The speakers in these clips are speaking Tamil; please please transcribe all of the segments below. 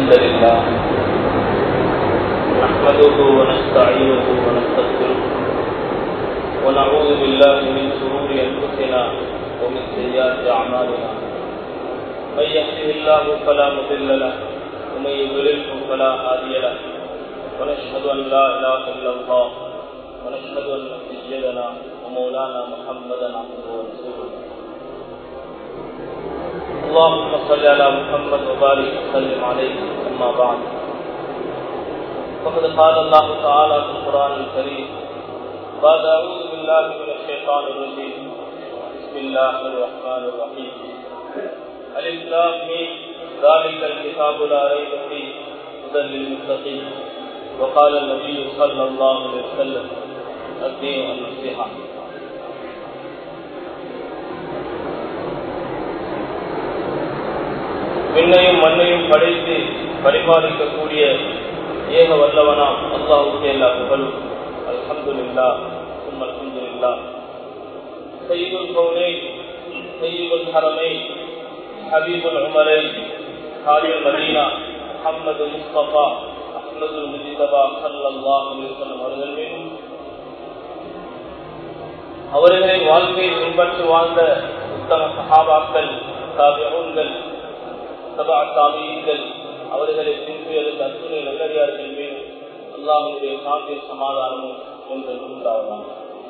الحمد لله نحمده ونستعينه ونستغفره ونعوذ بالله من شرور انفسنا ومن سيئات اعمالنا من يهده الله فلا مضل له ومن يضلله فلا هادي له ونشهد ان لا اله الا الله ونشهد ان سيدنا ومولانا محمدا عبده ورسوله اللهم صل على محمد وبارك وسلم عليه اما بعد فقد قال الله تعالى في القران الكريم بعد اعوذ بالله من الشيطان الرجيم بسم الله الرحمن الرحيم الف لام ميم ذلك الكتاب لا ريب فيه هدى للمتقين وقال النبي صلى الله عليه وسلم الدين النصيحه விண்ணையும் மண்ணையும் படைத்து பரிபாலிக்கக்கூடிய ஏக வல்லவனாம் அல்லாவுக்கு எல்லா புகழும் அல்ஹம்துலில்லா சும் அல்ஹம்துலில்லா சையீதுல் கௌனை சையீதுல் ஹரமை ஹபீபுல் உமரை காலில் மதீனா முஹம்மது முஸ்தபா அஹ்மதுல் முஜிதபா சல்லல்லாஹு அலைஹி வஸல்லம் அவர்கள் மீதும் அவர்களின் வாழ்க்கையை பின்பற்றி வாழ்ந்த உத்தம சஹாபாக்கள் தாபியங்கள் சபா தாமியங்கள் அவர்களை பின்புயலுக்கு அத்துணை நல்லடியார்கள் மீது அல்லாஹுடைய சாந்தி சமாதானமும் என்று உண்டாவதாம்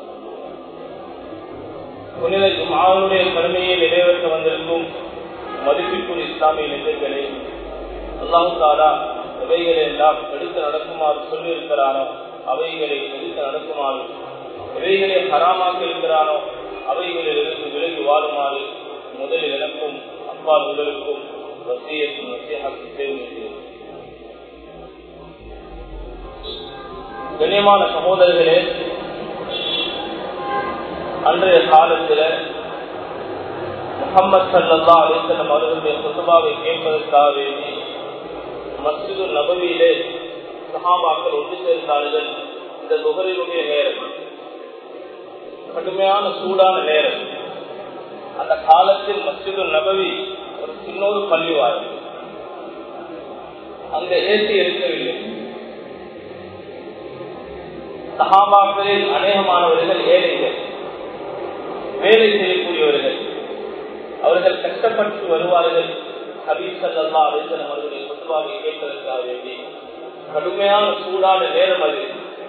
புனித ஜுமாவுடைய கடமையை நிறைவேற்ற வந்திருக்கும் மதிப்பிற்குள் இஸ்லாமிய நெஞ்சர்களே அல்லாஹு தாலா எவைகளை எல்லாம் எடுத்து நடக்குமாறு சொல்லியிருக்கிறானோ அவைகளை எடுத்து நடக்குமாறு எவைகளை ஹராமாக்க இருக்கிறானோ அவைகளில் இருந்து விலகி வாழுமாறு முதலில் எனக்கும் அப்பா முதலுக்கும் வசியத்தின் நசீகத்தை தேர்ந்தெடுக்கிறேன் கண்ணியமான சகோதரர்களே அன்றைய காலத்தில் முகமது சல்லா அலிசல்லம் அவர்களுடைய சொத்துபாவை கேட்பதற்காக வேண்டி மஸ்ஜிது நபவியிலே சஹாபாக்கள் ஒன்று சேர்ந்தார்கள் இந்த நுகரினுடைய நேரம் கடுமையான சூடான நேரம் அந்த காலத்தில் மஸ்ஜிது நபவி ஒரு சின்னொரு பள்ளிவாய் அங்க ஏசி இருக்கவில்லை சகாபாக்களில் அநேகமானவர்கள் ஏழைகள் வேலை செய்யக்கூடியவர்கள் அவர்கள் கஷ்டப்பட்டு வருவார்கள் ஹபீப் சல்லா அலிசன் அவர்களுடைய சொத்துவாவை கேட்பதற்காக வேண்டி கடுமையான சூடான நேரம் அது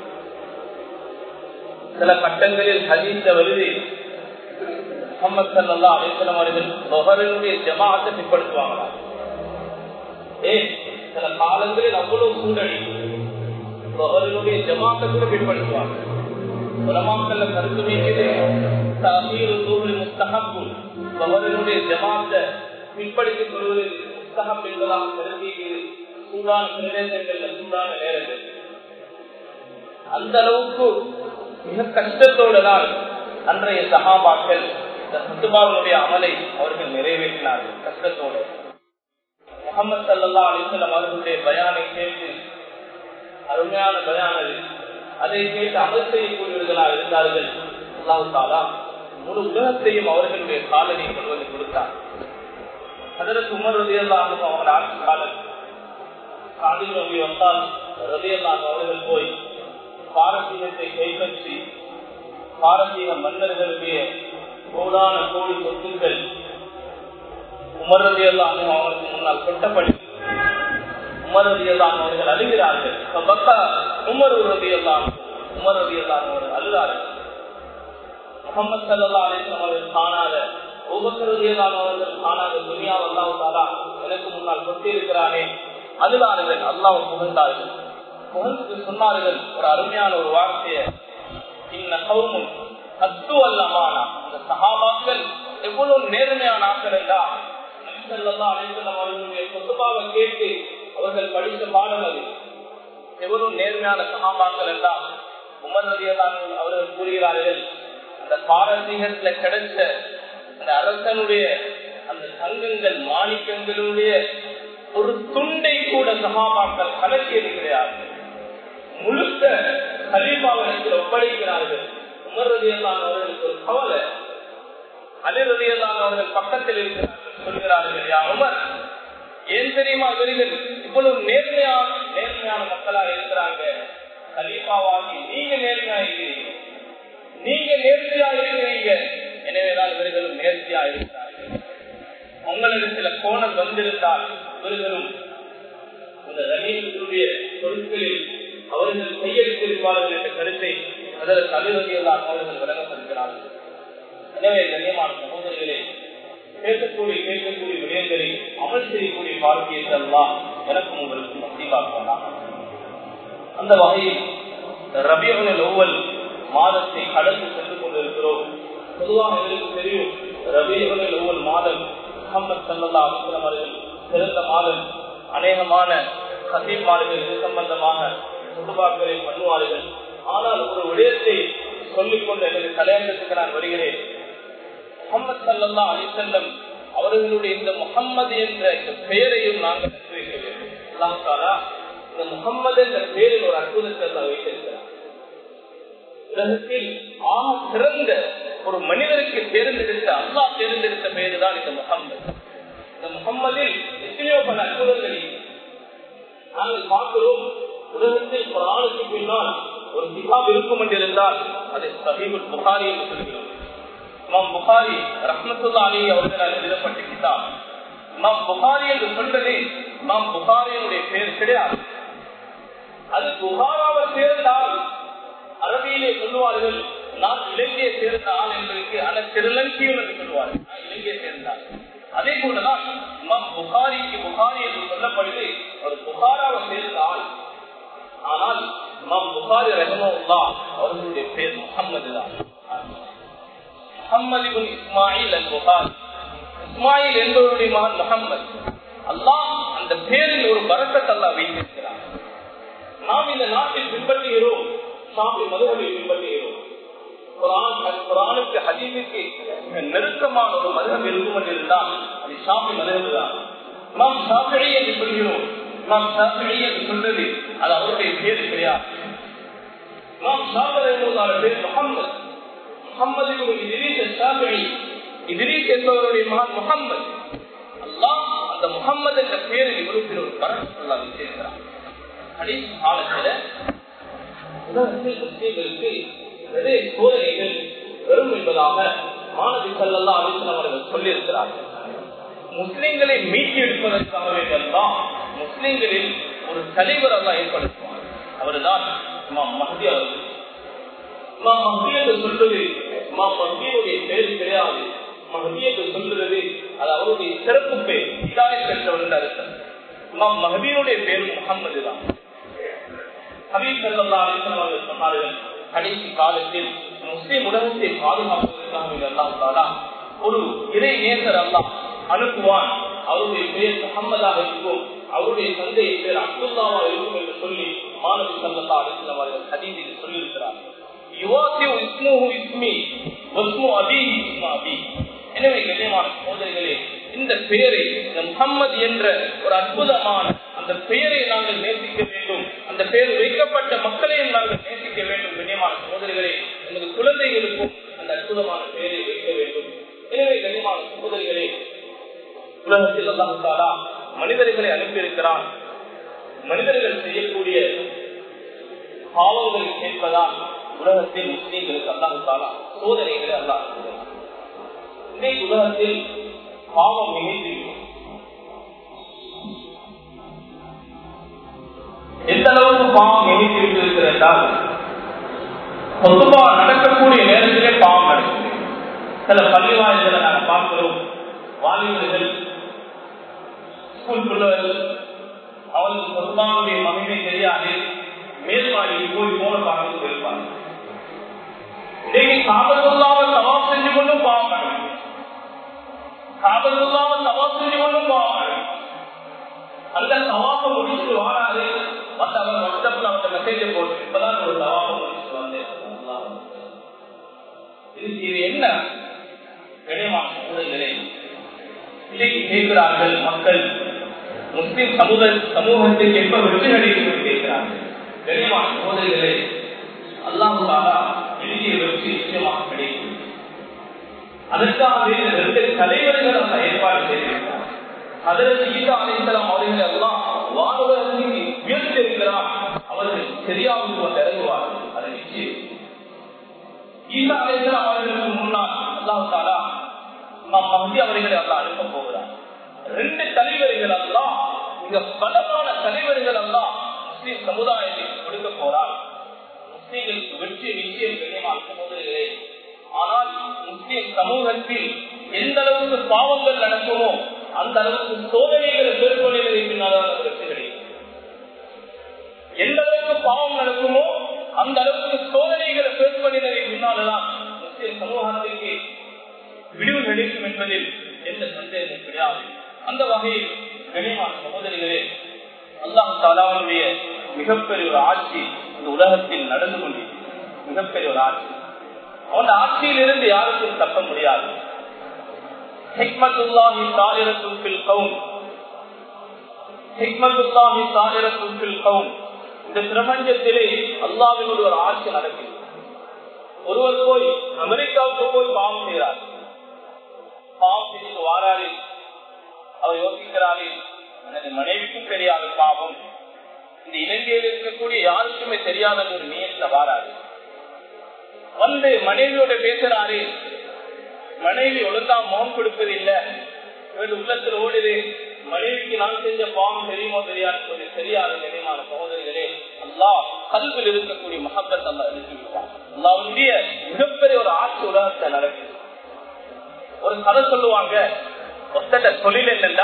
சில கட்டங்களில் ஹதீச வருது முகமது சல்லா அலிஸ்லாம் அவர்கள் மொஹரனுடைய ஜமாத்தை பின்படுத்துவாங்களா ஏ சில காலங்களில் அவ்வளவு சூழல் மொஹரனுடைய ஜமாத்தை கூட பின்படுத்துவாங்க உலமாக்கல்ல கருத்து வைக்கிறது தகீர் தூரி முஸ்தகப்பு மொஹரனுடைய ஜமாத்தை பின்படுத்திக் கொள்வது முஸ்தகம் என்பதாக கருதி சூடான பிரதேசங்கள்ல சூடான நேரங்கள் அந்த அளவுக்கு மிக கஷ்டத்தோடு தான் அன்றைய சகாபாக்கள் இந்த சுத்துபாவுடைய அமலை அவர்கள் நிறைவேற்றினார்கள் கஷ்டத்தோடு முகமது சல்லா அலிசல்லம் அவர்களுடைய பயானை கேட்டு அருமையான பயானது அதை கேட்டு அமல் செய்யக்கூடியவர்களாக இருந்தார்கள் அல்லாஹு தாலா முழு உலகத்தையும் அவர்களுடைய காலனை கொள்வது கொடுத்தார் அதற்கு உமர் ரதியல்லாகும் அவர்கள் ஆட்சி காலம் காதில் நம்பி வந்தால் ரதியல்லாக அவர்கள் போய் பாரசீகத்தை கைப்பற்றி பாரசீக மன்னர்களுடைய கோடான கோடி சொத்துக்கள் உமரதி எல்லாம் அவருக்கு முன்னால் கொட்டப்படி உமரதி எல்லாம் அவர்கள் அழுகிறார்கள் உமர் உறுதி எல்லாம் உமரதி எல்லாம் அவர்கள் அழுகிறார்கள் முகமது சல்லா அலிஸ்லாம் அவர்கள் காணாத உபக்கருதி எல்லாம் அவர்கள் காணாத துனியாவெல்லாம் தாரா எனக்கு முன்னால் கொட்டியிருக்கிறானே அழுதார்கள் அல்லாஹ் புகழ்ந்தார்கள் புகழ்ந்து சொன்னார்கள் ஒரு அருமையான ஒரு வார்த்தையை இன்ன கவுமும் அத்து அல்லமானா இந்த சகாபாக்கள் எவ்வளவு நேர்மையான ஆக்கள் என்றா அவர்களுடைய சொத்துபாவை கேட்டு அவர்கள் படித்த பாடம் அது எவ்வளவு நேர்மையான சகாபாக்கள் என்றா உமர் நதியதான் அவர்கள் கூறுகிறார்கள் அந்த பாரசீகத்துல கிடைச்ச அந்த அரசனுடைய அந்த தங்கங்கள் மாணிக்கங்களுடைய ஒரு துண்டை கூட சகாபாக்கள் கலக்கியது கிடையாது முழுக்க கலீபாவிடத்தில் ஒப்படைக்கிறார்கள் உமர் ரதியல்லான் அவர்களுக்கு ஒரு கவலை அலி ரதியல்லான் அவர்கள் பக்கத்தில் இருக்கிறார்கள் சொல்கிறார்கள் யா உமர் ஏன் தெரியுமா இவர்கள் இவ்வளவு நேர்மையான நேர்மையான மக்களா இருக்கிறாங்க கலீஃபாவாகி நீங்க நேர்மையா இருக்கிறீங்க நீங்க நேர்த்தியா இருக்கிறீங்க எனவேதான் இவர்களும் நேர்த்தியா இருக்கிறார்கள் உங்களுக்கு சில கோணல் வந்திருந்தால் இவர்களும் அந்த ரமீனுடைய பொருட்களில் அவர்கள் கையெழுத்திருப்பார்கள் என்ற கருத்தை அதற்கு அலுவலியெல்லாம் அவர்கள் விளங்கப்படுகிறார்கள் எனவே கண்ணியமான சகோதரர்களே பேசக்கூடிய கேட்கக்கூடிய விடயங்களை அமல் செய்யக்கூடிய பாக்கியத்தை எல்லாம் எனக்கும் உங்களுக்கும் நசீவாக்கலாம் அந்த வகையில் ரபியுடைய ஒவ்வொரு மாதத்தை கடந்து சென்று கொண்டிருக்கிறோம் பொதுவாக எங்களுக்கு தெரியும் ரபியுடைய ஒவ்வொரு மாதம் முகமது சல்லா அலுவலம் அவர்கள் சிறந்த மாதம் அநேகமான கசீமார்கள் இது சம்பந்தமாக சுற்றுபாக்களை பண்ணுவார்கள் ஆனால் ஒரு விடயத்தை சொல்லிக்கொண்டு எனது கல்யாணத்துக்கு நான் வருகிறேன் முகமது சல்லா அலிசல்லம் அவர்களுடைய இந்த முகம்மது என்ற இந்த பெயரையும் நாங்கள் வைக்க வேண்டும் இந்த முகம்மது என்ற பெயரில் ஒரு அற்புதத்தை எல்லாம் வைத்திருக்கிறார் உலகத்தில் ஆக சிறந்த ஒரு மனிதருக்கு தேர்ந்தெடுத்த அல்லா தேர்ந்தெடுத்த பெயர் தான் இந்த முகம்மது இந்த முகம்மதில் எத்தனையோ பல அற்புதங்கள் நாங்கள் பார்க்கிறோம் உலகத்தில் குரானுக்கு பின்னால் ஒரு கிதாப் இருக்கும் என்றிருந்தால் அதை சஹீபுல் புகாரி என்று சொல்கிறோம் இமாம் புகாரி ரஹ்மத்துல்லா அலி அவர்களால் எழுதப்பட்ட கிதாப் இமாம் புகாரி என்று சொல்றது இமாம் புகாரியினுடைய பெயர் கிடையாது அது புகாராவை சேர்ந்தால் அரபியிலே சொல்லுவார்கள் நான் இலங்கையை சேர்ந்த ஆள் என்பதற்கு ஆன திருலங்கியம் என்று சொல்லுவார்கள் நான் இலங்கையை சேர்ந்தால் அதே போலதான் இமாம் புகாரிக்கு புகாரி என்று சொல்லப்படுது ஒரு புகாராவை சேர்ந்த ஆள் ஆனால் இமாம் புகாரி ரஹமுல்லா அவர்களுடைய பேர் முகம்மது தான் முகம்மது இஸ்மாயில் அல் புகாரி இஸ்மாயில் என்பவருடைய மகன் முகம்மது அல்லாஹ் அந்த பேரில் ஒரு பரக்கத் அல்லா வைத்திருக்கிறார் நாம் இந்த நாட்டில் பின்பற்றுகிறோம் சாமி மதுகளை பின்பற்றுகிறோம் குரானுக்கு ஹதீஸுக்கு நெருக்கமான ஒரு மதம் இருக்கும் என்று இருந்தால் அது ஷாமி மதகு தான் நாம் ஷாஃபி என்று சொல்கிறோம் நாம் ஷாஃபி என்று சொல்றது அது அவருடைய பேர் கிடையாது நாம் ஷாஃபர் என்பதான பேர் முகம்மது முகம்மது இதிரீஸ் ஷாஃபி இதிரீஸ் என்பவருடைய மகன் முகம்மது அல்லாஹ் அந்த முகம்மது என்ற பேரில் இவருக்கு ஒரு பரப்பு வச்சிருக்கிறார் கடைசி காலத்துல உலகத்தில் முஸ்லீம்களுக்கு நிறைய சோதனைகள் வரும் என்பதாக மாணவி சல்லா அலிஸ்லாம் அவர்கள் சொல்லியிருக்கிறார்கள் முஸ்லிம்களை மீட்டி எடுப்பதற்காக வேண்டியதான் முஸ்லிம்களில் ஒரு தலைவர் அல்லா ஏற்படுத்துவார் அவர்தான் இமாம் மஹதி அவர்கள் இமாம் மஹதி என்று சொல்றது இமாம் மஹதியுடைய பேர் கிடையாது மஹதி என்று சொல்றது அது அவருடைய சிறப்பு பேர் இதாய பெற்றவர் என்று அர்த்தம் இமாம் மஹதியினுடைய பேர் முகம்மது தான் ஹபீப் சல்லா அலிஸ்லாம் அவர்கள் சொன்னார்கள் கடைசி காலத்தில் முஸ்லிம் உலகத்தை பாதுகாப்பதற்காக ஒரு இறை நேசர் அல்லா அனுப்புவான் அவருடைய பேர் முகம்மதாக இருக்கும் அவருடைய தந்தை பேர் அப்துல்லாவா இருக்கும் என்று சொல்லி மாணவி சல்லா அலிஸ்லாம் அவர்கள் ஹதீதில் சொல்லியிருக்கிறார் எனவே கண்ணியமான சோதனைகளே இந்த பெயரை இந்த முகம்மது என்ற ஒரு அற்புதமான அந்த பெயரை நாங்கள் நேசிக்க வேண்டும் அந்த பெயர் வைக்கப்பட்ட மக்களையும் நாங்கள் நேசிக்க வேண்டும் கண்ணியமான சகோதரிகளே நமது குழந்தைகளுக்கும் அந்த அற்புதமான பெயரை வைக்க வேண்டும் எனவே கண்ணியமான சகோதரிகளே உலகத்தில் அல்லாஹாலா மனிதர்களை அனுப்பியிருக்கிறான் மனிதர்கள் செய்யக்கூடிய பாவங்களை கேட்பதால் உலகத்தில் முஸ்லீம்களுக்கு அல்லாஹாலா சோதனைகளை அல்லாஹ் இன்றைக்கு உலகத்தில் பாவம் மிகைந்திருக்கும் எந்த அளவுக்கு பாவம் மிகைத்திருக்கிறது என்றால் பொதுவா நடக்கக்கூடிய நேரத்திலே பாவம் நடக்குது சில பள்ளிவாய்களை நாங்கள் பார்க்கிறோம் வாலிபர்கள் ஸ்கூல் பிள்ளைகள் அவருக்கு பொதுவானுடைய மகிமை தெரியாது மேல்மாடியில் போய் போன பார்த்து போயிருப்பாங்க இன்னைக்கு காபத்துள்ளாவை சவால் செஞ்சு கொண்டும் பாவம் நடக்குது காபத்துள்ளாவை சவால் செஞ்சு கொண்டும் பாவம் நடக்குது அந்த சவாப்பை முடிச்சுட்டு வாராது மத்த அவர் வாட்ஸ்அப்ல அவர்கிட்ட மெசேஜ் போட்டு இப்பதான் ஒரு சவாப்பை முடிச்சுட்டு வந்தேன் இது என்ன கனியமான சகோதரர்களே இன்றைக்கு கேட்கிறார்கள் மக்கள் முஸ்லிம் சமூக சமூகத்தில் எப்ப வெற்றி கிடைக்கும் கேட்கிறார்கள் கனியமான சகோதரிகளே அல்லாஹாலா எழுதிய வெற்றி நிச்சயமாக கிடைக்கும் அதற்காக ரெண்டு தலைவர்கள் அந்த ஏற்பாடு செய்திருக்கிறார் அதற்கு ஈசா அலிசலாம் அவர்கள் எல்லாம் வானொலி சரியாவுக்கு வந்து இறங்குவார் அது நிச்சயம் ஈசா அலைஹிஸ்ஸலாம் அவர்களுக்கு முன்னால் அல்லாஹ் தாலா நாம் மஹதி அவர்களை அல்லாஹ் அனுப்ப போகிறார் ரெண்டு தலைவர்கள் அல்லாஹ் மிக பலமான தலைவர்கள் அல்லாஹ் முஸ்லிம் சமுதாயத்திற்கு கொடுக்க போறார் முஸ்லீம்களுக்கு வெற்றி நிச்சயம் கண்ணியமாக சகோதரர்களே ஆனால் முஸ்லிம் சமூகத்தில் எந்த அளவுக்கு பாவங்கள் நடக்குமோ அந்த அளவுக்கு சோதனைகளை மேற்கொள்வதை பின்னால் வெற்றி கிடைக்கும் எந்த அளவுக்கு பாவம் நடக்குமோ அந்த அளவுக்கு சோதனைகளை மேற்கொள்வதை பின்னால்தான் முஸ்லிம் சமூகத்திற்கு விடிவு கிடைக்கும் என்பதில் எந்த சந்தேகமும் கிடையாது அந்த வகையில் கனிமான சகோதரிகளே அல்லாஹ் தாலாவுடைய மிகப்பெரிய ஒரு ஆட்சி இந்த உலகத்தில் நடந்து கொண்டிருக்கிறது மிகப்பெரிய ஒரு ஆட்சி அவன் ஆட்சியிலிருந்து யாருக்கும் தப்ப முடியாது ஹிக்மத்துல்லாஹி சாலிரத்தும் ஃபில் கவுன் ஹிக்மத்துல்லாஹி சாலிரத்தும் ஃபில் கவுன் இந்த பிரபஞ்சத்திலே அல்லாஹ்வினுடைய ஒரு ஆட்சி நடக்குது ஒருவர் போய் அமெரிக்காவுக்கு போய் பாவம் செய்கிறார் பாவம் செய்து வாராரு அவர் யோசிக்கிறாரு எனது மனைவிக்கும் தெரியாத பாவம் இந்த இலங்கையில் இருக்கக்கூடிய யாருக்குமே தெரியாத ஒரு நியத்துல வாராரு வந்து மனைவியோட பேசுறாரு மனைவி ஒழுங்கா மௌன் கொடுப்பது இல்ல இவரு உள்ளத்தில் ஓடுது மனைவிக்கு நான் செஞ்ச பாவம் தெரியுமோ தெரியாது கொஞ்சம் தெரியாத நினைவான சகோதரிகளே அல்லா கல்வியில் இருக்கக்கூடிய மகப்பத் அல்லா எடுத்து விட்டார் அல்லாவுடைய மிகப்பெரிய ஒரு ஆட்சி உலகத்தை நடக்குது ஒரு கதை சொல்லுவாங்க ஒத்தட்ட தொழில் என்னன்னா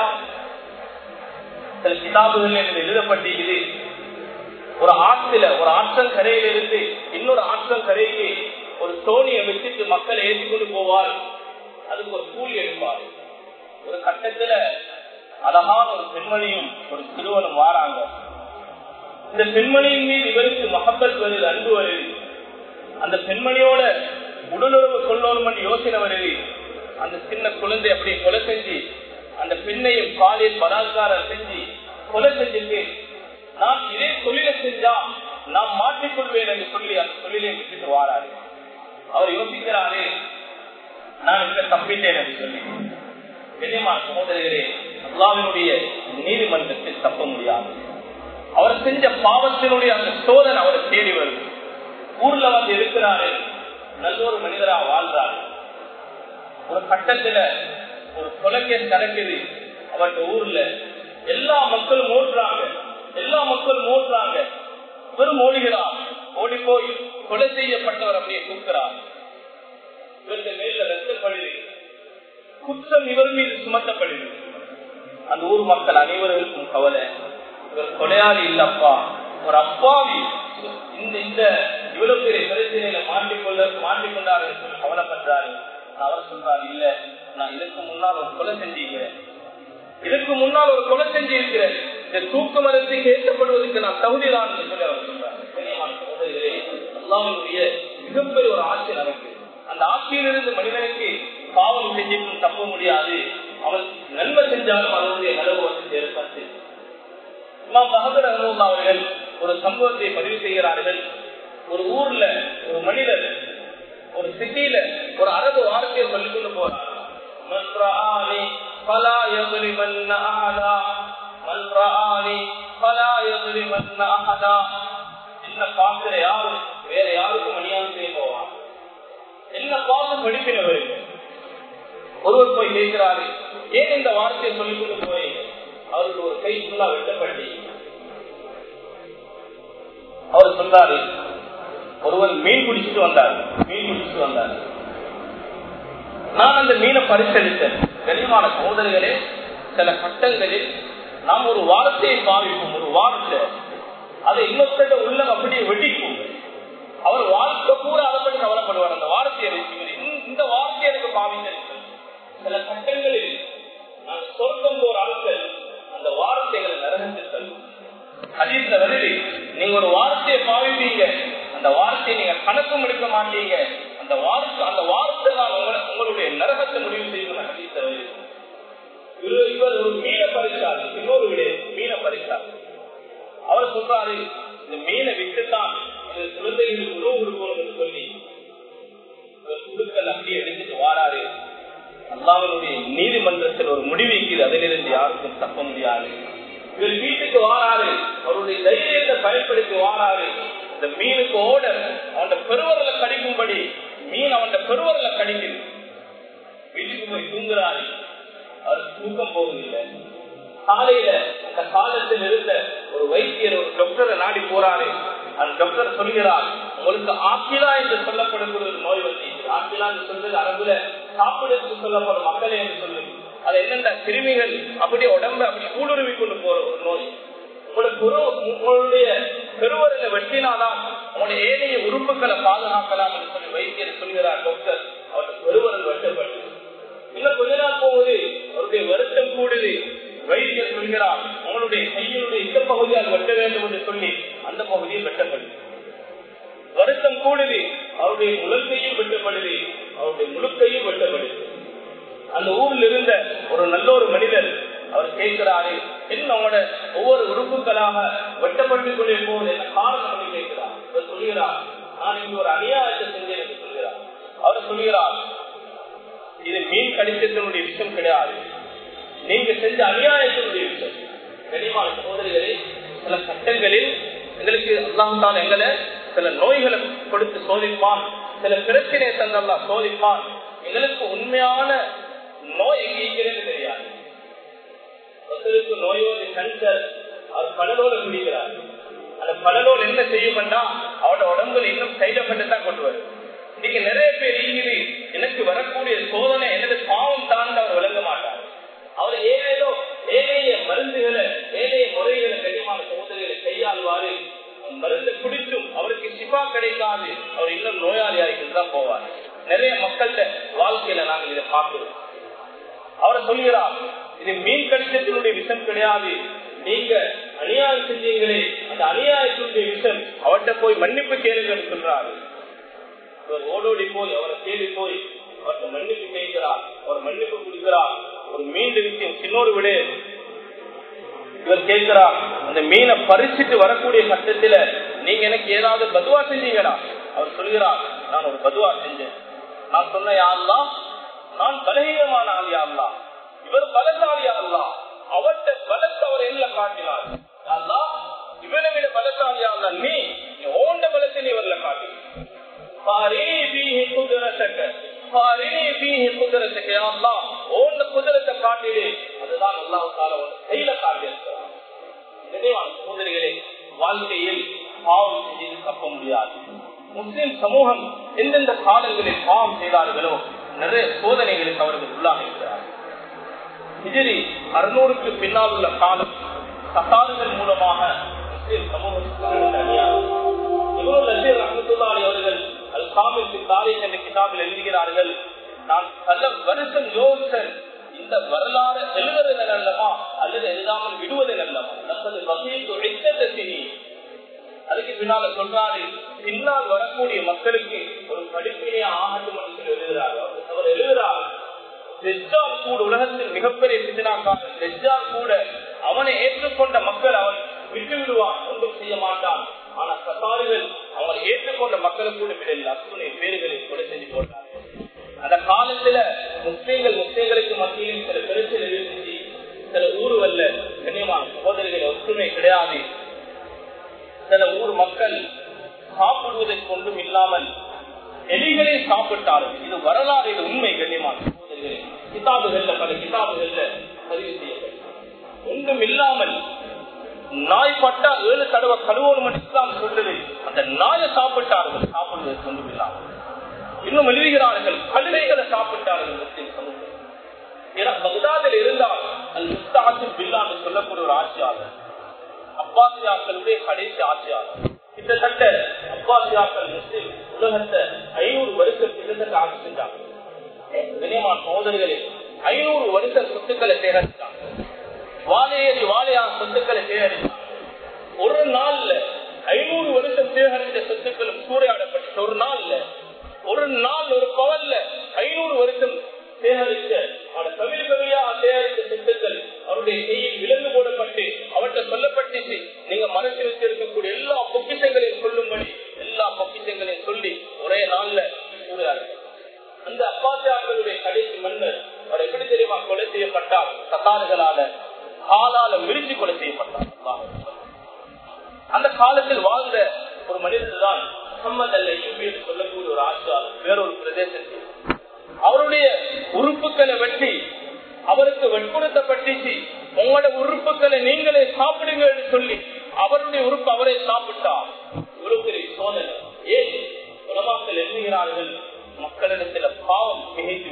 சில கிதாபுகள் என்று எழுதப்பட்டிருக்குது ஒரு ஆற்றுல ஒரு ஆற்றங்கரையில இருந்து இன்னொரு ஆற்றங்கரைக்கு ஒரு தோணியை வச்சுட்டு மக்களை ஏற்றிக்கொண்டு போவார் அதுக்கு ஒரு கூலி எடுப்பார் ஒரு கட்டத்துல அழகான ஒரு பெண்மணியும் ஒரு சிறுவனும் வாராங்க இந்த பெண்மணியின் மீது இவருக்கு மகப்பத் வருது அன்பு வருது அந்த பெண்மணியோட உடலுறவு கொள்ளணும் யோசனை வருது அந்த சின்ன குழந்தை அப்படி கொலை செஞ்சு அந்த பெண்ணையும் பாலியல் பலாத்காரம் செஞ்சு கொலை செஞ்சுட்டு நான் இதே தொழிலை செஞ்சா நான் மாற்றிக்கொள்வேன் என்று சொல்லி அந்த தொழிலை விட்டுட்டு வாராரு அவர் யோசிக்கிறாரு நான் இப்ப தப்பிட்டேன் என்று சொல்லி கண்ணியமான சகோதரர்களே அல்லாவினுடைய நீதிமன்றத்தில் தப்ப முடியாது அவர் செஞ்ச பாவத்தினுடைய அந்த சோதனை அவரை தேடி வருது ஊர்ல வந்து இருக்கிறாரு நல்ல ஒரு மனிதரா வாழ்றாரு ஒரு கட்டத்துல ஒரு கொலைக்கே நடக்குது அவருடைய ஊர்ல எல்லா மக்களும் ஓடுறாங்க எல்லா மக்களும் ஓடுறாங்க இவரும் ஓடுகிறார் ஓடி போய் கொலை செய்யப்பட்டவர் அப்படியே கூப்பிடுறார் இவருடைய மேல ரத்தப்படுது குற்றம் இவர் மீது சுமத்தப்படுது அந்த ஊர் மக்கள் அனைவருக்கும் கவலை இவர் கொலையாளி இல்லப்பா ஒரு அப்பாவி இந்த இந்த இவ்வளவு பெரிய பிரச்சனையில மாட்டிக்கொள்ள மாட்டிக்கொண்டாரு சொல்லி கவலைப்படுறாரு அவர் சொல்றாரு இல்ல நான் இதுக்கு முன்னால் ஒரு கொலை செஞ்சிருக்கிறேன் இதுக்கு முன்னால் ஒரு கொலை செஞ்சிருக்கிறேன் இந்த தூக்கு மரத்துக்கு ஏற்றப்படுவதற்கு நான் தகுதிதான் என்று சொல்லி அவர் சொல்றாரு அல்லாவுடைய மிகப்பெரிய ஒரு ஆட்சி நடக்கு அந்த ஆட்சியிலிருந்து மனிதனுக்கு பாவம் செஞ்சிட்டும் தப்ப முடியாது அவன் நன்மை செஞ்சாலும் அதனுடைய நலவு வந்து சேர்ப்பாச்சு இமாம் பகதர் அனுபவம் அவர்கள் ஒரு சம்பவத்தை பதிவு செய்கிறார்கள் ஒரு ஊர்ல ஒரு மனிதர் ஒரு சிட்டியில ஒரு அரபு வார்த்தையை சொல்லிக் கொண்டு போறார் மன்றானி பலா எதிரிமன்ன அகதா மன்றானி பலா எதிரிமன்ன அகதா என்ன பாக்குற யாரு வேற யாருக்கும் அநியாயம் செய்ய போவான் என்ன பார்த்து படிப்பினவர் ஒருவர் போய் கேட்கிறாரு ஏன் இந்த வார்த்தையை சொல்லிக் கொண்டு போய் அவருக்கு ஒரு கை ஃபுல்லா வெட்டப்பட்டி அவர் சொல்றாரு ஒருவன் மீன் பிடிச்சிட்டு வந்தார் மீன் பிடிச்சிட்டு வந்தார் நான் அந்த மீனை பரிசளித்தேன் கனிமான சகோதரர்களே சில கட்டங்களில் நாம் ஒரு வார்த்தையை பாவிப்போம் ஒரு வார்த்தை அதை இன்னொருத்த உள்ளம் அப்படியே வெட்டிக்கும் அவர் வாழ்க்கை பூரா அதை பற்றி கவலைப்படுவார் அந்த வார்த்தையை வச்சு இந்த வார்த்தையை எனக்கு பாவித்திருக்கிறது சில கட்டங்களில் நான் சொர்க்கம் போற ஆட்கள் அந்த வார்த்தைகளை நரகத்தில் தள்ளும் அதீத வருது நீங்க ஒரு வார்த்தையை பாவிப்பீங்க அந்த வார்த்தையை நீங்க கணக்கும் எடுக்க மாட்டீங்க அந்த வார்த்தை அந்த வார்த்தை தான் உங்களுடைய நரகத்தை முடிவு செய்யும் அதீத வருது இவர் ஒரு மீனை பறிச்சார் இன்னொரு விட மீனை பறிச்சார் அவர் சொல்றாரு இந்த மீனை விட்டுத்தான் இந்த குழந்தைகளுக்கு உணவு கொடுக்கணும் சொல்லி குழுக்கள் அப்படியே எடுத்துட்டு வாராரு அல்லாவனுடைய நீதிமன்றத்தில் ஒரு முடிவு இருக்குது அதிலிருந்து யாருக்கும் தப்ப முடியாது இவர் வீட்டுக்கு வாராரு அவருடைய அவருடைய தைரியத்தை பயன்படுத்தி வாராரு இந்த மீனுக்கு ஓட அவன் பெருவரல கடிக்கும்படி மீன் அவன் பெருவரல கடிக்குது வீட்டுக்கு போய் தூங்குறாரு அவர் தூக்கம் போவதில்லை காலையில அந்த காலத்தில் இருந்த ஒரு வைத்தியர் ஒரு டாக்டரை நாடி போறாரு அந்த டாக்டர் சொல்கிறார் உங்களுக்கு ஆக்கிலா என்று சொல்லப்படக்கூடிய ஒரு நோய் வந்து ஆக்கிலா என்று சொல்றது அரபுல சாப்பிடுறதுக்கு சொல்லப்படும் மக்களே என்று சொல்லு அது என்னென்ன கிருமிகள் அப்படியே உடம்பு அப்படி ஊடுருவி கொண்டு போற ஒரு நோய் உங்களுடைய பெருவரில் வெட்டினாதான் உங்களுடைய ஏனைய உறுப்புகளை பாதுகாக்கலாம் என்று சொல்லி வைத்தியர் சொல்கிறார் டாக்டர் அவருடைய பெருவரல் வெட்டப்பட்டு இன்னும் கொஞ்ச நாள் போகுது அவருடைய வருத்தம் கூடுது வைத்தியர் சொல்கிறார் உங்களுடைய கையினுடைய இந்த பகுதியால் வெட்ட வேண்டும் என்று சொல்லி அந்த பகுதியில் வெட்டப்படுது வருத்தம் கூடுது அவருடைய முழக்கையும் வெட்டப்படுது அவருடைய முழுக்கையும் வெட்டப்படுது அந்த ஊரில் இருந்த ஒரு நல்ல ஒரு மனிதர் அவர் கேட்கிறாரு என்ன உங்களோட ஒவ்வொரு உறுப்புகளாக வெட்டப்பட்டுக் கொண்டே போவது என்ன காரணம் என்று கேட்கிறார் அவர் சொல்கிறார் நான் இங்கு ஒரு அநியாயத்தை செஞ்சேன் என்று சொல்கிறார் அவர் சொல்கிறார் இது மீன் கடித்தத்தினுடைய விஷயம் கிடையாது நீங்க செஞ்ச அநியாயத்தினுடைய விஷயம் கனிமான சகோதரிகளே சில சட்டங்களில் எங்களுக்கு அல்லாஹால எங்களை சில நோய்களை கொடுத்து சோதிப்பான் சில பிரச்சனை தந்தல்லா சோதிப்பான் எங்களுக்கு உண்மையான நோய் எங்க இருக்கிறது தெரியாது ஒருத்தருக்கு நோயோடு கேன்சர் அவர் கடலோடு குடிக்கிறார் அந்த கடலோடு என்ன செய்யும்னா அவரோட உடம்புல இன்னும் சைட் எஃபெக்ட் தான் கொண்டு வரும் இன்னைக்கு நிறைய பேர் ஈகிரி எனக்கு வரக்கூடிய சோதனை எனது பாவம் தான் அவர் விளங்க மாட்டார் அவர் ஏதேதோ ஏழைய மருந்துகளை ஏழைய முறைகளை கடிமான சோதனைகளை கையாள்வாரு மருந்து குடித்தும் அவருக்கு சிபா கிடைக்காது அவர் இன்னும் நோயாளியாக தான் போவார் நிறைய மக்கள்கிட்ட வாழ்க்கையில நாங்கள் இதை பார்க்கிறோம் அவரை சொல்கிறார் இது மீன் கடிதத்தினுடைய விஷம் கிடையாது நீங்க அநியாயம் செஞ்சீங்களே அந்த அநியாயத்தினுடைய விஷம் அவர்கிட்ட போய் மன்னிப்பு கேளுங்கன்னு சொல்றாரு இவர் ஓடோடி போய் அவரை தேடி போய் அவர்கிட்ட மன்னிப்பு கேட்கிறார் அவர் மன்னிப்பு கொடுக்கிறார் ஒரு மீன் விஷயம் சின்னொரு விட இவர் கேட்கிறார் அந்த மீனை பறிச்சுட்டு வரக்கூடிய கட்டத்துல நீங்க எனக்கு ஏதாவது பதுவா செஞ்சீங்களா அவர் சொல்கிறார் நான் ஒரு பதுவா செஞ்சேன் நான் சொன்ன யாரெல்லாம் நான் பலகீனமான ஆள் யாரெல்லாம் இவர் பலசாலியா அல்லா அவர்கிட்ட பலத்தை அவர் என்ன காட்டினார் அல்லா இவனை விட பலசாலியா அல்ல நீ ஓண்ட பலத்தை நீ வரல காட்டு வாழ்க்கையில் பாவம் செய்து தப்ப முடியாது முஸ்லிம் சமூகம் எந்தெந்த காலங்களில் பாவம் செய்தார்களோ நிறைய சோதனைகளுக்கு அவர்கள் உள்ளாக இருக்கிறார்கள் ஹிஜரி அறுநூறுக்கு பின்னால் உள்ள காலம் சசாதுகள் மூலமாக முஸ்லிம் சமூகத்துக்கு அநியாயம் இவரும் நசீர் ரஹமத்துல்லாலி அவர்கள் அல் காமில் தாரீக் என்ற கிதாபில் எழுதுகிறார்கள் நான் பல வருஷம் யோசித்தேன் இந்த வரலாறு எழுதுறது நல்லமா அல்லது எழுதாமல் விடுவது நல்லமா நமது வகையை அதுக்கு பின்னால சொல்றாரு பின்னால் வரக்கூடிய மக்களுக்கு ஒரு படிப்பினையா ஆகட்டும் என்று சொல்லி எழுதுகிறார் அவர் எழுதுகிறார் தெஜால் கூட உலகத்தில் மிகப்பெரிய சிந்தனாக்காரன் தெஜால் கூட அவனை ஏற்றுக்கொண்ட மக்கள் அவன் விட்டு விடுவான் ஒன்றும் செய்ய மாட்டான் ஆனா கசாரிகள் அவனை ஏற்றுக்கொண்ட மக்களுக்கு கூட விடல அத்துணை பேர்களை கொலை செஞ்சு போட்டார்கள் அந்த காலத்துல முஸ்லீம்கள் முஸ்லீம்களுக்கு மத்தியில் சில பிரச்சனை இருந்துச்சு சில ஊருவல்ல கண்ணியமான சகோதரிகள் ஒற்றுமை கிடையாது சில ஊர் மக்கள் சாப்பிடுவதை கொண்டும் இல்லாமல் எலிகளே சாப்பிட்டார்கள் இது வரலாறு இது உண்மை கண்ணியமான சகோதரிகளே கிதாபுகள்ல பல கிதாபுகள்ல பதிவு செய்யப்படும் ஒன்றும் இல்லாமல் நாய் பட்டா ஏழு தடவை கழுவோம் இஸ்லாம் சொல்லுது அந்த நாயை சாப்பிட்டார்கள் சாப்பிடுவதற்கு ஒன்றும் இல்லாமல் இன்னும் எழுதுகிறார்கள் கழுதைகளை சாப்பிட்டார்கள் முஸ்லிம் சமூகம் பகுதாதில் இருந்தால் அல் முஸ்தாசிம் பில்லா என்று சொல்லக்கூடிய ஒரு ஆட்சியாளர் அப்பாசியாக்களுடைய கடைசி ஆட்சியாளர் கிட்டத்தட்ட அப்பாசியாக்கள் முஸ்லிம் உலகத்தை ஐநூறு வருஷம் கிட்டத்தட்ட ஆட்சி செஞ்சாங்க கனியமான சகோதரிகளே ஐநூறு வருஷம் சொத்துக்களை சேகரித்தாங்க வாழையேறி வாழையா சொத்துக்களை சேகரித்தாங்க ஒரு நாள்ல ஐநூறு வருஷம் சேகரித்த சொத்துக்களும் சூறையாடப்பட்டு ஒரு நாள்ல ஒரு நாள் ஒரு பவன்ல ஐநூறு வருஷம் சேகரித்த தமிழ் கவியா சேகரித்த சொத்துக்கள் அவருடைய கையில் விலங்கு போடப்பட்டு அவர்கிட்ட சொல்லப்பட்டுச்சு நீங்க மனசில் வச்சிருக்கக்கூடிய எல்லா பொக்கிஷங்களையும் சொல்லும்படி எல்லா பொக்கிஷங்களையும் சொல்லி ஒரே நாள்ல சூறையாடுங்க அந்த அப்பாசியாக்களுடைய கடைசி மன்னர் அவர் எப்படி தெரியுமா கொலை செய்யப்பட்டார் கத்தாறுகளால ஆளால மிரிஞ்சு கொலை செய்யப்பட்டார் அந்த காலத்தில் வாழ்ந்த ஒரு மனிதர் தான் முகமது அல்ல என்று சொல்லக்கூடிய ஒரு ஆட்சியாளர் வேறொரு பிரதேசத்தில் அவருடைய உறுப்புகளை வெட்டி அவருக்கு வற்புறுத்தப்பட்டுச்சு உங்களோட உறுப்புகளை நீங்களே சாப்பிடுங்க என்று சொல்லி அவருடைய உறுப்பு அவரே சாப்பிட்டார் இவ்வளவு பெரிய சோதனை ஏன் உலமாக்கள் எண்ணுகிறார்கள் மக்களிடத்தில் பாவம் மிகைத்து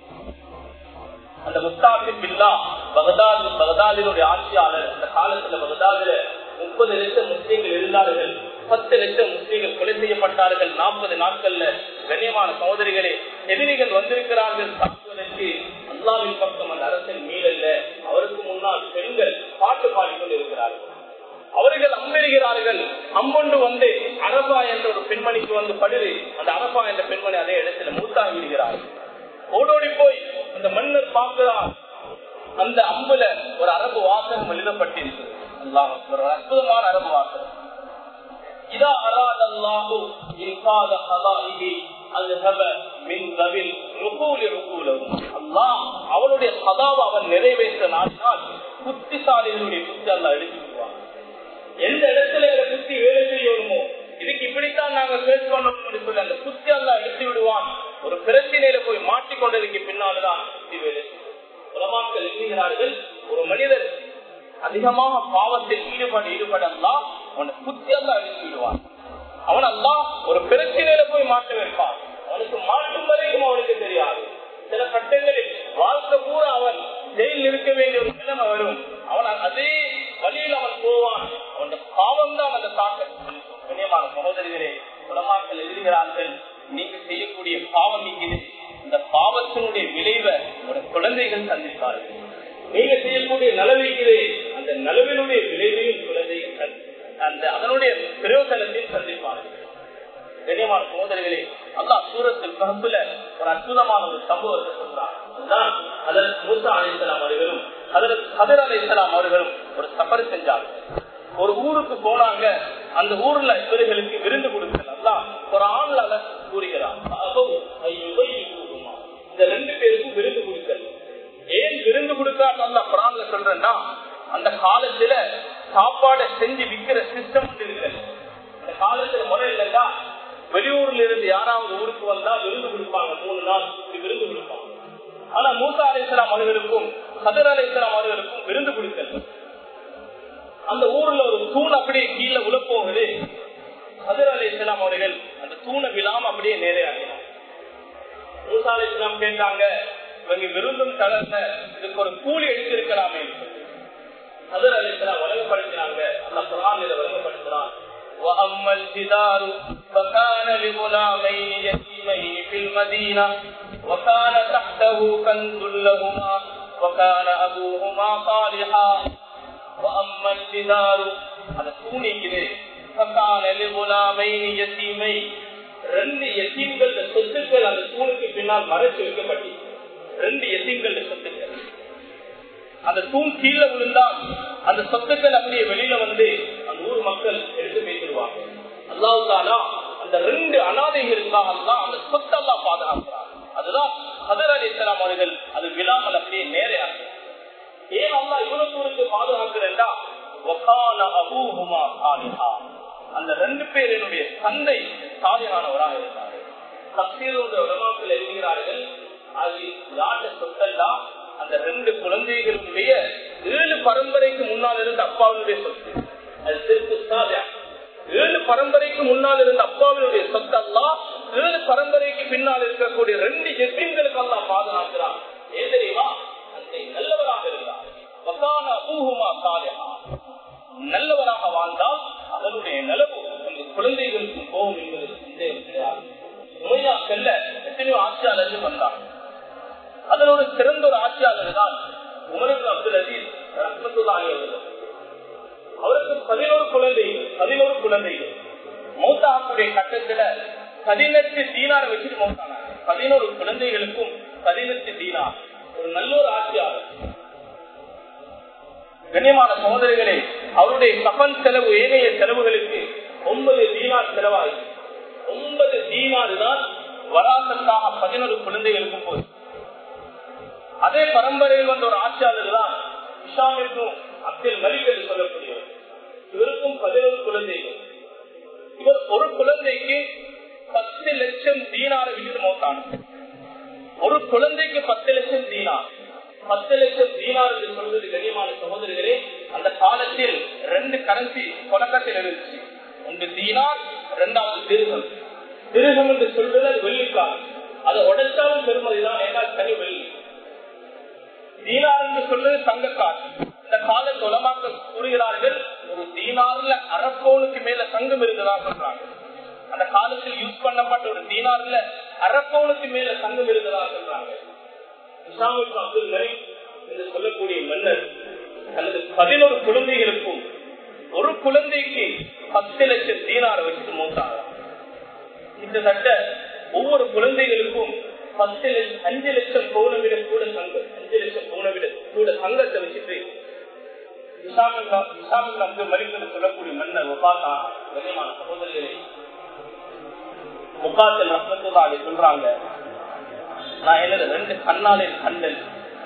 அந்த முஸ்தாபி பில்லா பகதாது பகதாதினுடைய ஆட்சியாளர் அந்த காலத்துல பகதாதுல முப்பது லட்சம் முஸ்லீம்கள் இருந்தார்கள் பத்து லட்சம் முஸ்லீம்கள் கொலை செய்யப்பட்டார்கள் நாற்பது நாட்கள்ல கண்ணியமான சகோதரிகளே எதிரிகள் வந்திருக்கிறார்கள் தாக்குவதற்கு அல்லாவின் பக்கம் அந்த அரசன் மீளல்ல அவருக்கு முன்னால் பெண்கள் பாட்டு பாடிக்கொண்டிருக்கிறார்கள் அவர்கள் அம்பெறுகிறார்கள் அம்பொண்டு வந்து அரபா என்ற ஒரு பெண்மணிக்கு வந்து படுது அந்த அரபா என்ற பெண்மணி அதே இடத்துல மூத்தாகி விடுகிறார்கள் ஓடோடி போய் அந்த மன்னர் பார்க்கிறார் அந்த அம்புல ஒரு அரபு வாசகம் எழுதப்பட்டிருக்கு அல்லாஹ் ஒரு அற்புதமான அரபு வாசகம் இதா அராத அல்லாஹு இன்காத ஹதாயிஹி அல்ஹப மின் தவில் ருகூலி ருகூலஹும் அல்லாஹ் அவனுடைய சதாவை அவன் நிறைவேற்ற நாடினால் புத்திசாலிகளுடைய புத்தி அல்லாஹ் எடுத்து விடுவான் எந்த இடத்துல இந்த புத்தி வேலை செய்யணுமோ இதுக்கு இப்படித்தான் நாங்க பேஸ் பண்ணணும் சொல்லி அந்த புத்தி எல்லாம் எடுத்து விடுவான் ஒரு பிரச்சனையில போய் மாட்டிக்கொண்டதுக்கு பின்னால்தான் புத்தி வேலை உலமாக்கள் எண்ணுகிறார்கள் ஒரு மனிதர் அதிகமாக பாவத்தில் ஈடுபட ஈடுபடலாம் அவனை புத்தி எல்லாம் எடுத்து விடுவான் அவன் எல்லாம் ஒரு பிரச்சனையில போய் மாட்ட வைப்பான் அவனுக்கு மாட்டும் வரைக்கும் அவனுக்கு தெரியாது சில கட்டங்களில் வாழ்க்கை பூரா அவன் ஜெயிலில் இருக்க வேண்டிய ஒரு நிலைமை வரும் அவன் அதே வழியில் அவன் போவான் அவன் பாவம் தான் அந்த தாக்கம் கண்ணியமான சகோதரிகளே உலமாக்கள் எழுதுகிறார்கள் நீங்க செய்யக்கூடிய பாவம் நீங்க இந்த பாவத்தினுடைய விளைவை ஒரு குழந்தைகள் சந்திப்பார்கள் நீங்க செய்யக்கூடிய நலவைகளே அந்த நலவினுடைய விளைவையும் குழந்தைகள் அந்த அதனுடைய பிரயோசனத்தையும் சந்திப்பார்கள் கண்ணியமான சகோதரிகளே அல்லா சூரத்தில் கருத்துல ஒரு அற்புதமான ஒரு சம்பவத்தை சொல்றார் அதுதான் அதற்கு மூசா அலிசலாம் அவர்களும் அதற்கு கதிர் அலிசலாம் அவர்களும் ஒரு சஃபர் செஞ்சாங்க ஒரு ஊருக்கு போனாங்க அந்த ஊர்ல இவர்களுக்கு விருந்து கொடுக்கல அல்லா ஒரு ஆண்ல கூறுகிறார் இந்த ரெண்டு பேருக்கும் விருந்து கொடுக்கல ஏன் விருந்து கொடுக்காரு அல்லா பிரான்ல சொல்றேன்னா அந்த காலத்துல சாப்பாடை செஞ்சு விக்கிற சிஸ்டம் இருக்கு அந்த காலத்துல முறை இல்லைன்னா வெளியூர்ல இருந்து யாராவது ஊருக்கு வந்தா விருந்து கொடுப்பாங்க மூணு நாள் விருந்து கொடுப்பாங்க ஆனா மூசா அலிஸ்லாம் அவர்களுக்கும் சதர் அலிஸ்லாம் அவர்களுக்கும் விருந்து கொடுக்கல அந்த ஊர்ல ஒரு தூண் அப்படியே கீழே உழப்போகுது சதர் அலிஸ்லாம் அவர்கள் அந்த தூணை விழாம அப்படியே நேரையாகினார் மூசா அலிஸ்லாம் கேட்டாங்க இவங்க விருந்தும் கலந்த இதுக்கு ஒரு கூலி எடுத்திருக்கலாமே சதர் அலிஸ்லாம் வழங்கப்படுத்தினாங்க அந்த குரான் இதை வழங்கப்படுத்தினான் وأما الجدار فكان لغلامين يتيمين في المدينة وكان تحته كنز لهما وكان أبوهما صالحا وأما الجدار هذا سوني كده فكان لغلامين يتيمين ரெண்டு எத்தீம்கள் சொத்துக்கள் அந்த தூணுக்கு பின்னால் மறைச்சு வைக்கப்பட்டு ரெண்டு எத்தீம்கள் சொத்துக்கள் அந்த தூண் கீழே விழுந்தால் அந்த சொத்துக்கள் அப்படியே வெளியில வந்து அந்த ஊர் மக்கள் எடுத்து பேசிடுவாங்க அல்லாவுதானா அந்த ரெண்டு அனாதைகளுக்காக தான் அந்த சொத்தெல்லாம் பாதுகாக்கிறார் அதுதான் ஹதர் அலி இஸ்லாம் அவர்கள் அது விழாமல் அப்படியே நேரையாக ஏன் அல்லா இவ்வளவு தூரத்து பாதுகாக்கிறேன்டா அந்த ரெண்டு பேரினுடைய தந்தை சாதியானவராக இருந்தார்கள் தப்சீருடைய உலமாக்கள் எழுதுகிறார்கள் அது யாருடைய சொத்தெல்லாம் அந்த ரெண்டு குழந்தைகளுடைய ஏழு பரம்பரைக்கு முன்னால் இருந்த அப்பாவினுடைய சொத்து அது சிறுக்கு சாதியா ஏழு பரம்பரைக்கு முன்னால் இருந்த அப்பாவினுடைய சொத்து அல்லா ஏழு பரம்பரைக்கு பின்னால் இருக்கக்கூடிய ரெண்டு எத்தீன்களுக்கு அல்லா பாதுகாக்கிறார் ஏன் தெரியுமா அந்த நல்லவராக இருந்தார் வசான அபூஹுமா சாலிஹா நல்லவராக வாழ்ந்தால் அதனுடைய நிலவு அந்த குழந்தைகளுக்கும் போகும் என்பது சந்தேகம் கிடையாது நோயாக்கல்ல எத்தனையோ ஆட்சியாளர்கள் வந்தாங்க அதில் ஒரு சிறந்த ஒரு ஆட்சியாளர் தான் உமருக்கு அப்துல் அசீஸ் ரத்னத்துல்லாஹி அவர்கள் அவருக்கு பதினோரு குழந்தைகள் பதினோரு குழந்தைகள் மௌத்தாக்குடைய கட்டத்துல பதினெட்டு தீனாரை வச்சுட்டு மௌத்தானாங்க பதினோரு குழந்தைகளுக்கும் பதினெட்டு தீனார் ஒரு நல்ல ஒரு ஆட்சியாளர் கண்ணியமான சகோதரிகளே அவருடைய கப்பல் செலவு ஏனைய செலவுகளுக்கு ஒன்பது தீனார் செலவாகி ஒன்பது தீனாறு தான் வராசத்தாக பதினொரு குழந்தைகளுக்கும் போய் அதே பரம்பரையில் வந்த ஒரு ஆட்சியாளர் தான் இஷாமிற்கும் அப்துல் மலிக் என்று சொல்லக்கூடியவர் இவருக்கும் பதினோரு குழந்தைகள் இவர் ஒரு குழந்தைக்கு பத்து லட்சம் தீனார விட்டு மோத்தான ஒரு குழந்தைக்கு பத்து லட்சம் தீனார் பத்து லட்சம் தீனார் என்று சொல்வது கண்ணியமான சகோதரர்களே அந்த காலத்தில் ரெண்டு கரன்சி தொடக்கத்தில் இருந்துச்சு ஒன்று தீனார் இரண்டாவது திருகம் திருகம் என்று சொல்வது அது வெள்ளிக்கால் அதை உடைச்சாலும் பெருமதிதான் ஏதாவது தனி வெள்ளி தீனார் என்று சொல்வது தங்கக்கால் இந்த கால உலமாக்க கூறுகிறார்கள் ஒரு தீனார்ல அரப்போனுக்கு மேல தங்கம் இருந்ததா சொல்றாங்க அந்த காலத்தில் யூஸ் பண்ணப்பட்ட ஒரு தீனார்ல அரப்போனுக்கு மேல தங்கம் இருந்ததா சொல்றாங்க இஸ்லாமுக்கு அப்துல் கரீம் என்று சொல்லக்கூடிய மன்னர் அல்லது பதினோரு குழந்தைகளுக்கும் ஒரு குழந்தைக்கு பத்து லட்சம் தீனார வச்சு மூத்தாராம் கிட்டத்தட்ட ஒவ்வொரு குழந்தைகளுக்கும் பத்து லட்சம் அஞ்சு லட்சம் பவுனை விட கூட தங்கம் அஞ்சு லட்சம் பவுனை விட கூட தங்கத்தை வச்சுட்டு அப்துல் மலிக் என்று சொல்லக்கூடிய மன்னர் ஒபாத்தா கண்ணியமான சகோதரிகளை முகாத்தில் ரத்னத்துல்லாடி சொல்றாங்க நான் எனது ரெண்டு கண்ணாலே கண்டன்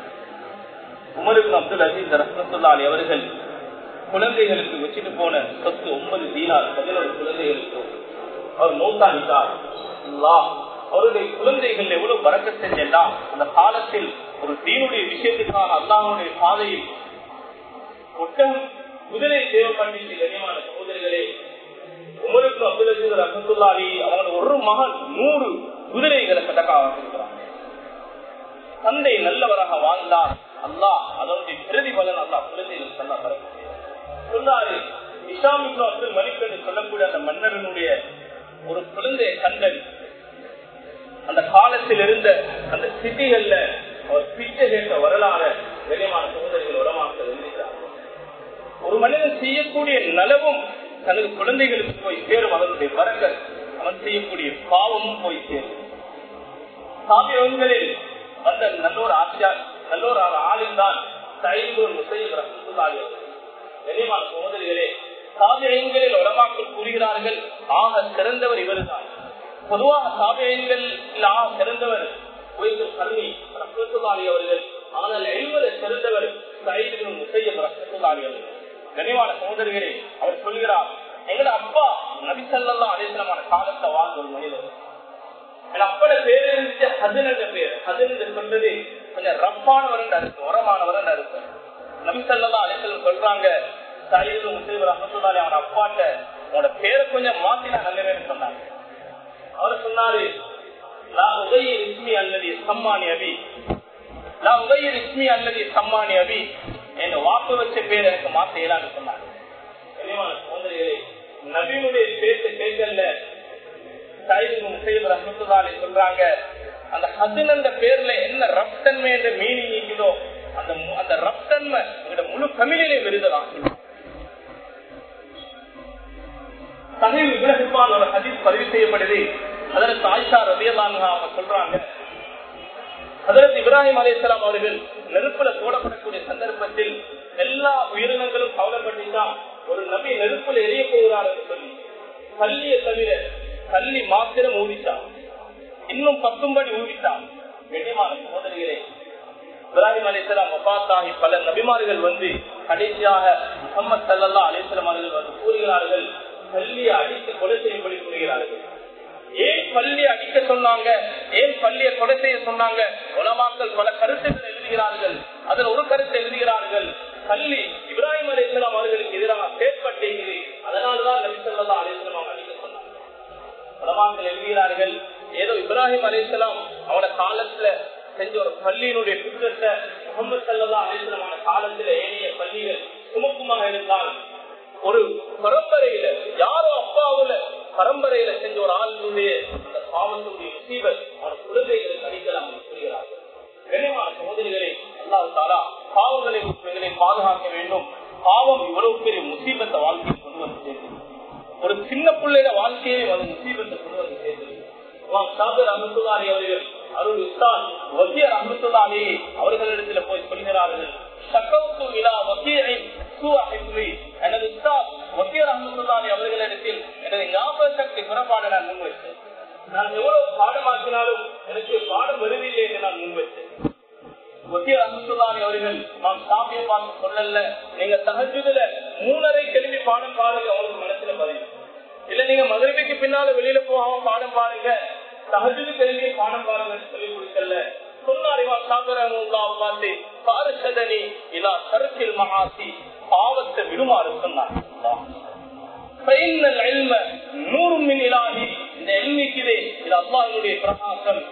உமருக்கு அப்துல் அசீஸ் ரத்னத்துல்லாடி அவர்கள் குழந்தைகளுக்கு வச்சுட்டு போன சொத்து ஒன்பது தீனார் பதினோரு குழந்தைகளுக்கு அவர் மௌத்தானிட்டார் அவருடைய குழந்தைகள் எவ்வளவு பறக்க செஞ்சா அந்த காலத்தில் ஒரு தீனுடைய விஷயத்துக்கான அல்லாஹனுடைய பாதையில் ஒட்டகம் குதிரை தேவைப்பட்டு கண்ணியமான சகோதரிகளே உமருக்கு அப்துல் அசீஸ் ரஹத்துல்லாலி அவங்களோட ஒரு மகன் நூறு குதிரைகளை சதக்காக இருக்கிறார் தந்தை நல்லவராக வாழ்ந்தார் அல்லாஹ் அதனுடைய பிரதிபலன் அல்லா குழந்தைகள் நல்லா பறக்க சொன்னாரு இஷாமிக்கு அப்துல் மலிக் என்று சொல்லக்கூடிய அந்த மன்னரனுடைய ஒரு குழந்தையை கண்டன் அந்த காலத்தில் இருந்த அந்த சிட்டிகள்ல அவர் பிச்சை கேட்ட வரலாறு வெளிமான சகோதரிகள் உடமாக்க எழுதினார் ஒரு மனிதன் செய்யக்கூடிய நலவும் தனது குழந்தைகளுக்கு போய் சேரும் அதனுடைய வரங்கள் அவன் செய்யக்கூடிய பாவமும் போய் சேரும் சாமியங்களில் வந்த நல்லோர் ஆசியா நல்லோர் ஆளும் தான் சைந்தூர் முசையில் ரசத்துல்லாலி வெளிமான சகோதரிகளே சாமியங்களில் உடமாக்கள் கூறுகிறார்கள் ஆக சிறந்தவர் இவர்தான் பொதுவாக சாமியங்கள் ஆக சிறந்தவர் உயர்த்தும் கல்வி ரசத்துல்லாலி அவர்கள் ஆனால் எழுவதை சிறந்தவர் சைதின் முசையில் ரசத்துல்லாலி அவர்கள் கனிவான சகோதரிகளே அவர் சொல்கிறார் எங்கட அப்பா நபிசல்லாம் அதேசனமான காலத்தை வாழ்ந்த ஒரு மனிதர் என் அப்பட பேர் இருந்துச்சு ஹசன் என்ற பேர் ஹசன் என்று சொல்றது கொஞ்சம் ரப்பானவர் அர்த்தம் உரமானவர் அர்த்தம் நபிசல்லா அலிசல்லம் சொல்றாங்க சைது முசைவர் அஹமத்துல்லாலி அவன் அப்பாட்ட உன்னோட பேரை கொஞ்சம் மாத்தினா நல்லவேன்னு சொன்னாங்க அவர் சொன்னாரு நான் உதய இஸ்மி அல்லது சம்மானி அபி நான் உதய இஸ்மி அல்லது சம்மானி அபி என் வாக்கு வச்ச பேர் எனக்கு மாத்த இயலான்னு சொன்னாங்க சோதரிகளே நபியுடைய பேச்ச கேட்கல ரஹமத்துல்லாலே சொல்றாங்க அந்த ஹசன் என்ற பேர்ல என்ன ரப்தன்மை என்ற மீனிங் இருக்குதோ அந்த அந்த ரப்தன்மை உங்களோட முழு தமிழிலே விருதலாம் சகையில் இப்ரஹிமான் ஒரு ஹதீஸ் பதிவு செய்யப்படுது அதற்கு ஆயிஷா ரவியலாங்க அவங்க சொல்றாங்க அதற்கு இப்ராஹிம் அலிஸ்லாம் அவர்கள் நெருப்புல போடப்படக்கூடிய சந்தர்ப்பத்தில் எல்லா உயிரினங்களும் கவலைப்பட்டுதான் ஒரு நபி நெருப்புல எரிய போகிறார் என்று சொல்லி பள்ளியை தவிர பள்ளி மாத்திரம் ஊதிட்டான் இன்னும் பத்தும்படி ஊதிட்டான் கண்ணியமான சகோதரிகளே இப்ராஹிம் அலிஸ்லாம் ஒபாத்தாகி பல நபிமார்கள் வந்து கடைசியாக முகமது சல்லா அலிஸ்லாம் அவர்கள் வந்து கூறுகிறார்கள் பள்ளியை அடித்து கொலை செய்யும்படி கூறுகிறார்கள் ஏன் பள்ளி அடிக்க சொன்னாங்க ஏன் பள்ளியை கொலை செய்ய சொன்னாங்க உலமாக்கள் பல கருத்துக்கள் எழுதுகிறார்கள் அதில் ஒரு கருத்து எழுதுகிறார்கள் பள்ளி இப்ராஹிம் அலிஸ்லாம் அவர்களுக்கு எதிராக செயற்பட்டிருக்கிறது அதனால்தான் நபிசல்லா அலிஸ்லாம் அவங்க அடிக்க சொன்னாங்க உலமாக்கள் எழுதுகிறார்கள் ஏதோ இப்ராஹிம் அலிஸ்லாம் அவனோட காலத்துல செஞ்ச ஒரு பள்ளியினுடைய குற்றத்தை முகமது சல்லா அலிஸ்லமான காலத்துல ஏனைய பள்ளிகள் சுமக்குமாக இருந்தால் ஒரு பரம்பரையில யாரோ அப்பாவுல பரம்பரையில செஞ்ச ஒரு ஆளுடைய அந்த பாவத்துடைய முசீபத் அவன் குழந்தைகளுக்கு அடிக்கலாம் சொல்கிறார்கள் கனிமான சகோதரிகளை அல்லாஹ் தாரா பாவங்களை எங்களை பாதுகாக்க வேண்டும் பாவம் இவ்வளவு பெரிய முசீபத்தை வாழ்க்கையை கொண்டு வந்து சேர்த்து ஒரு சின்ன பிள்ளையோட வாழ்க்கையை அது முசீபத்தை கொண்டு வந்து சேர்த்து அஹமத்துல்லாரி அவர்கள் அருள் உஸ்தான் வசியர் அஹமத்துல்லாரி அவர்களிடத்தில் போய் சொல்கிறார்கள் சக்கவுத்து விழா வசியரை எனது உஸ்தாத் வசியர் அஹமத்துல்லாரி அவர்களிடத்தில் எனது ஞாபக சக்தி குறைபாடு நான் முன்வைத்தேன் நான் எவ்வளவு பாடமாக்கினாலும் எனக்கு பாடம் வருவதில்லை என்று நான் முன்வைத்தேன் வசியர் அஹமத்துல்லாரி அவர்கள் நாம் சாமியை பார்த்து சொல்லல நீங்க தகஜுதுல மூணரை கிளம்பி பாடம் பாருங்க உங்களுக்கு மனசுல பதிவு இல்ல நீங்க மதுரைக்கு பின்னால வெளியில போகாம பாடம் பாருங்க சகஜது கிளம்பி பாடம் பாருங்க சொல்லி கொடுக்கல சொன்னாரிவா சாகரமுல்லா பார்த்து பாரிசதனி இலா கருத்தில் மகாசி பாவத்தை விடுமாறு சொன்னார் நூறு மின் இலாகி இந்த எண்ணிக்கிறே இது அல்லாஹினுடைய பிரகாசம்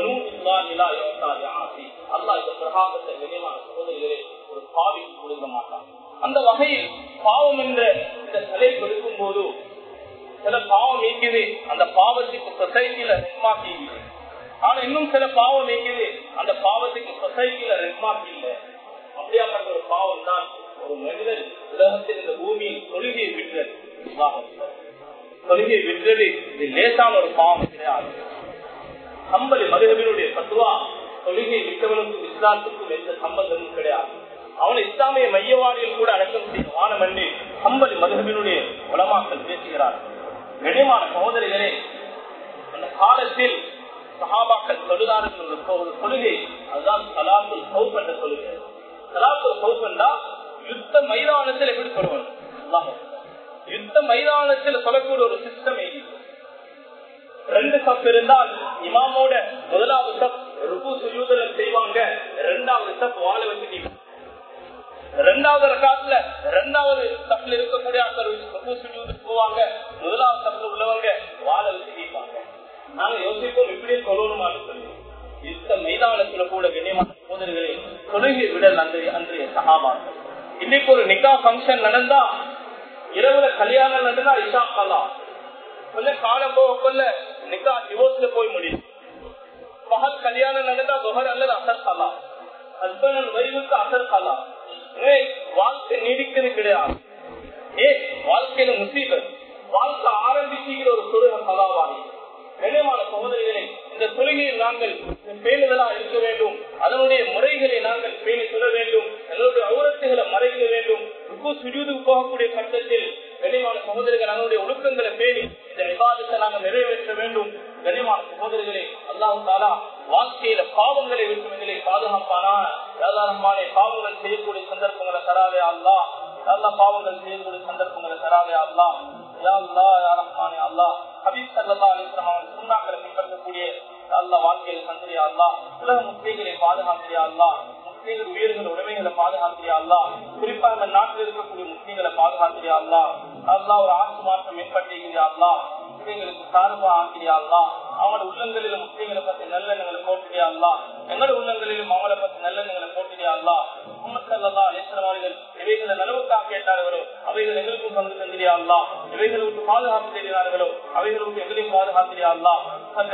அல்லாஹ் இந்த பிரகாசத்தை நினைவான சோதனைகளே ஒரு பாவிக்கு கொடுக்க மாட்டான் அந்த வகையில் பாவம் என்ற இந்த தலைப்பு எடுக்கும் போது சில பாவம் நீக்குது அந்த பாவத்துக்கு சொசைட்டியில ரெட்மாக்கி இல்லை ஆனா இன்னும் சில பாவம் நீக்குது அந்த பாவத்துக்கு சொசைட்டியில ரெட்மாக்கி இல்லை அப்படியாப்பட்ட ஒரு பாவம் தான் ஒரு மனிதன் உலகத்தில் இந்த பூமியில் தொழுகையை விட்டுறது தொழுகையை விட்டுறது இது லேசான ஒரு பாவம் கிடையாது கம்பளி மதுகபினுடைய பத்துவா தொழுகை விட்டவனுக்கும் இஸ்லாத்துக்கும் எந்த சம்பந்தமும் கிடையாது அவன் இஸ்லாமிய மையவாடியில் கூட அடக்கம் செய்த வானம் என்று கம்பளி மதுகபினுடைய உலமாக்கள் பேசுகிறார் கனிமான சகோதரிகளே அந்த காலத்தில் சஹாபாக்கள் தொழுதார்கள் ஒரு தொழுகை அதுதான் சலாத்துல் சௌப் என்ற தொழுகை சலாத்துல் சௌப் என்றா யுத்த மைதானத்தில் எப்படி சொல்லுவாங்க யுத்த மைதானத்தில் சொல்லக்கூடிய ஒரு சிஸ்டம் ரெண்டு சப் இருந்தால் இமாமோட முதலாவது சப் ருபு சுயூதலம் செய்வாங்க ரெண்டாவது சப் வாழ வச்சு ரெண்டாவது ரகாத்துல ரெண்டாவது சப்ல இருக்கக்கூடிய ருபு சுயூதம் போவாங்க முதலாவது சப்ல உள்ளவங்க வாழ வச்சு நீப்பாங்க நாங்க யோசிப்போம் இப்படியே சொல்லணுமான்னு சொல்லி யுத்த மைதானத்துல கூட கண்ணியமான சோதனைகளே தொழுகை விடல் அன்றைய அன்றைய சகாபார்கள் இன்னைக்கு ஒரு நிக்கா பங்கன் நடந்தா இரவுல கல்யாணம் நடந்தா இஷா கலா கொஞ்சம் காலம் போக கொள்ள நிக்கா டிவோர்ஸ்ல போய் முடியும் பகல் கல்யாணம் நடந்தா தொகர் அல்லது அசர் கலா ஹஸ்பண்ட் அண்ட் ஒய்ஃபுக்கு அசர் கலா வாழ்க்கை நீடிக்கிறது கிடையாது ஏ வாழ்க்கையில முசீபத் வாழ்க்கை ஆரம்பிச்சுக்கிற ஒரு தொழுக கலாவாணி கண்ணியமான சகோதரிகளே இந்த தொழுகையில் நாங்கள் பேணுதலா இருக்க வேண்டும் அதனுடைய முறைகளை நாங்கள் பேணி சொல்ல வேண்டும் எங்களுடைய அவுரத்துகளை மறைக்க வேண்டும் சுஜூது போகக்கூடிய கட்டத்தில் கனிமான சகோதரிகள் அதனுடைய ஒழுக்கங்களை பேணி இந்த விவாதத்தை நாங்கள் நிறைவேற்ற வேண்டும் கனிமான சகோதரிகளே அல்லாஹு தாலா வாழ்க்கையில பாவங்களை விட்டு எங்களை பாதுகாப்பானா ஏதாரமான பாவங்கள் செய்யக்கூடிய சந்தர்ப்பங்களை தராதே அல்லா நல்ல பாவங்கள் செய்யக்கூடிய சந்தர்ப்பங்களை தராதே அல்லா வாழ்க்கையில் சந்திரியா அல்லா உலக முஸ்லீம்களை பாதுகாக்கிறியா அல்லா முஸ்லீம்கள் உயிர்கள் உடைமைகளை பாதுகாக்கிறியா அல்லா குறிப்பா இந்த நாட்டில் இருக்கக்கூடிய முஸ்லீம்களை பாதுகாக்கிறியா அல்லா அல்லா ஒரு ஆட்சி மாற்றம் ஏற்பட்டிருக்கிறியா அல்லா முஸ்லீம்களுக்கு சார்பா ஆக்கிறியா அல்லா அவங்களோட உள்ளங்களிலும் முஸ்லீம்களை பத்தி நல்லெண்ணங்களை போட்டுறியா அல்லா எங்களோட உள்ளங்களிலும் அவங்களை பத்தி நல்லெண்ணங்களை போட்டுறியா அல்லா இவைகளை நலவுக்காக கேட்டார்களோ அவைகள் எங்களுக்கும் பங்கு தந்திரியா அல்லா இவைகளை விட்டு பாதுகாப்பு செய்கிறார்களோ அவைகளை விட்டு எங்களையும் பாதுகாத்திரியா அல்லா